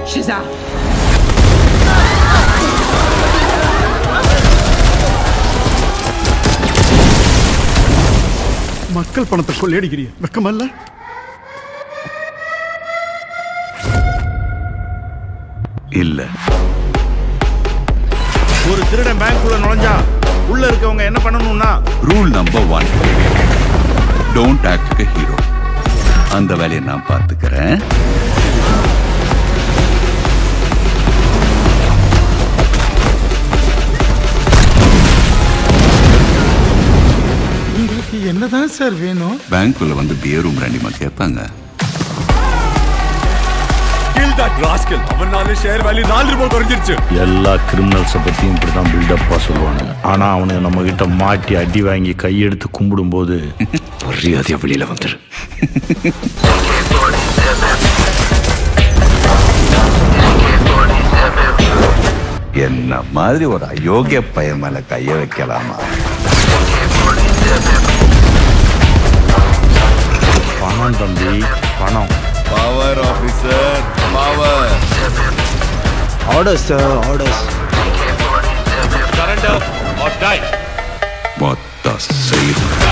ஷிசா மக்கள் பணத்தை கொள்ளையடிக்கிறிய வெக்கமல்ல இல்ல ஒரு திருடன் பேங்க்குள்ள நுழைஞ்சா உள்ள இருக்கவங்க என்ன பண்ணணும்னா rule number one don't act hero அந்த வேலையை நான் பார்த்துக்கிறேன் உங்களுக்கு என்னதான் சார் வேணும் பேங்க்குள்ள வந்து பியர் ரூம் ரெண்டிமா கேட்பாங்க அவனால ஷேர் வேல்யூ நாலு ரூபாய் குறைஞ்சிருச்சு எல்லா கிரிமினல்ஸை பற்றியும் இப்படி தான் பில்டப்பாக சொல்லுவானுங்க ஆனால் அவனுங்க நம்ம கிட்ட மாட்டி அடி வாங்கி கையெடுத்து கும்பிடும்போது மரியாதையாக வெளியில் வந்துரு என்ன மாதிரி ஒரு அயோக்கிய பையன் மேல கைய வைக்கலாமா பணம் தம்பி பணம் power officer power orders sir orders surrender or die மொத்த செய்து